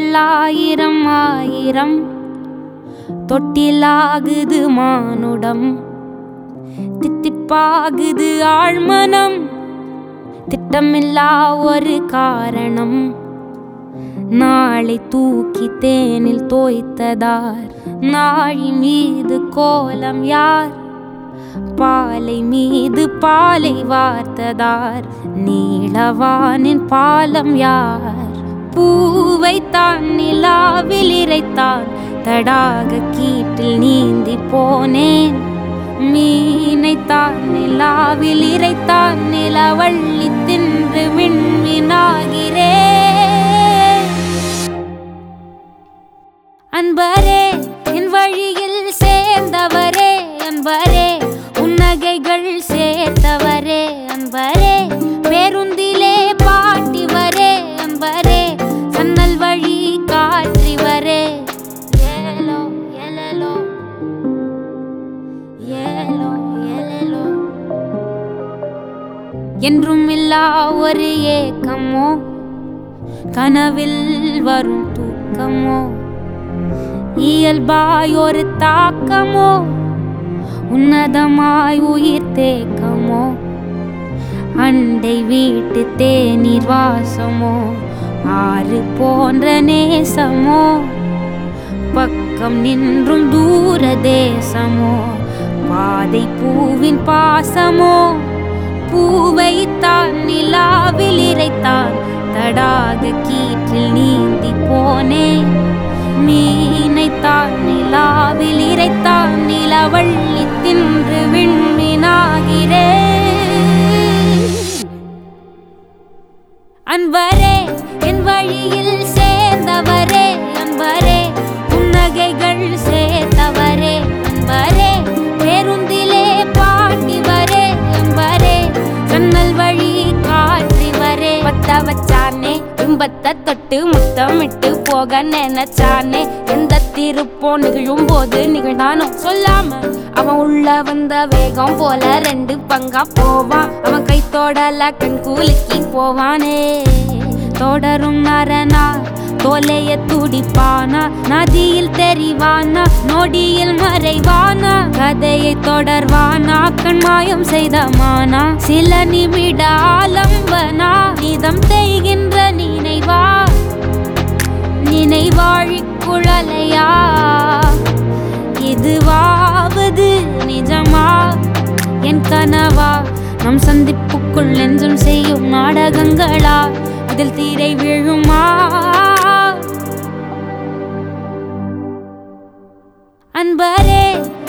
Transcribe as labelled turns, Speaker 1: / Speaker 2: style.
Speaker 1: பல்லாயிரம் ஆயிரம் தொட்டிலாகுது மானுடம் தித்திப்பாகுது ஆழ்மனம் திட்டமில்லா ஒரு காரணம் நாளை தூக்கி தேனில் தோய்த்ததார் நாழி மீது கோலம் யார் பாலை மீது பாலை வார்த்ததார் நீளவானின் பாலம் யார் பூவைத்தான் நிலாவில் இறைத்தான் தடாக கீட்டில் நீந்தி போனேன் மீனைத்தான் நிலாவில் இறைத்தான் நிலவள்ளி தின்று விண்மீனாகிறேன் அன்பரே என் வழியில் சேர்ந்தவரே அன்பரே உன்னகைகள் சேர்த்தவரே அன்பரே பேருந்திலே பாட்டிவரே அன்பரே சன்னல் வழி காற்றிவரே ஏலோ எலலோ ஏலோ எலலோ என்றும் இல்லா ஒரு ஏக்கமோ கனவில் வரும் தூக்கமோ இயல்பாய் ஒரு தாக்கமோ உன்னதமாய் உயிர் தேக்கமோ அண்டை வீட்டு தேநீர் வாசமோ ஆறு போன்ற நேசமோ பக்கம் நின்றும் தூர தேசமோ பாதை பூவின் பாசமோ பூவைத்தான் நிலாவில் இறைத்தான் தடாக கீற்றில் நீந்தி போனேன் மீனைத்தான் நிலாவில் இறைத்தான் நிலவள்ளி தின்று விண்மீனாகிறேன் அன்பரே என் வழியில் சேர்ந்தவரே அன்பரே புன்னகைகள் சேர்த்தவரே அன்பரே பேருந்திலே பாட்டிவரே அன்பரே சன்னல் வழி காற்றிவரே பத்த வச்சானே பிம்பத்தை தொட்டு முத்தமிட்டு போக நினைச்சானே எந்த திருப்போ நிகழும் போது நிகழ்ந்தானோ சொல்லாம அவன் உள்ள வந்த வேகம் போல ரெண்டு பங்கா போவான் அவன் கை தொடல கண் கூலுக்கி போவானே தொடரும் நரனா தோலைய துடிப்பானா நதியில் தெரிவானா நொடியில் மறைவானா கதையை தொடர்வானா கண்மாயம் செய்தமானா சில நிமிட ஆலம்பனா நிதம் செய்கின்ற நினைவா நினைவாழி குழலையா இதுவாவது நிஜமா என் கனவா நம் சந்திப்புக்குள் நெஞ்சம் செய்யும் நாடகங்களா அதில் தீரை விழுமா அன்பரே